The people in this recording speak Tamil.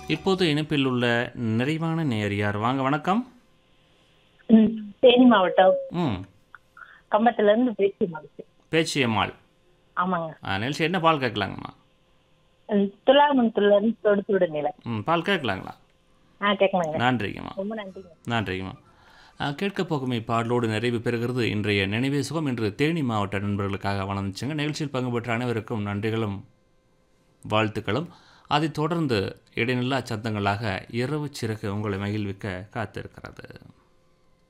இப்போது இணைப்பில் உள்ள நிறைவான நேயர் யார் வாங்க வணக்கம் ம், தேனி மாவட்டம் ம் கம்பத்துல இருந்து பேசி மகிழ்ச்சி பேச்சியம்மாள் ஆமாங்க ஆ, நிகழ்ச்சி என்ன பால் கேட்கலாங்கம்மா ம், துலாமணத்துல இருந்து தொடு சுடு நிலை ம் பால் கேட்கலாங்களா ஆ கேட்கணுங்க நன்றிங்கம்மா ரொம்ப நன்றிங்க நன்றிங்கம்மா ஆ, கேட்கப் போகும் இப்பாடலோடு நிறைவு பெறுகிறது இன்றைய நினைவே சுகம் இன்று தேனி மாவட்ட நண்பர்களுக்காக வளர்ந்துச்சுங்க நிகழ்ச்சியில் பங்கு பெற்ற அனைவருக்கும் நன்றிகளும் வாழ்த்துக்களும் அதைத் தொடர்ந்து இடைநில்லா சத்தங்களாக இரவு சிறகு உங்களை மகிழ்விக்க காத்திருக்கிறது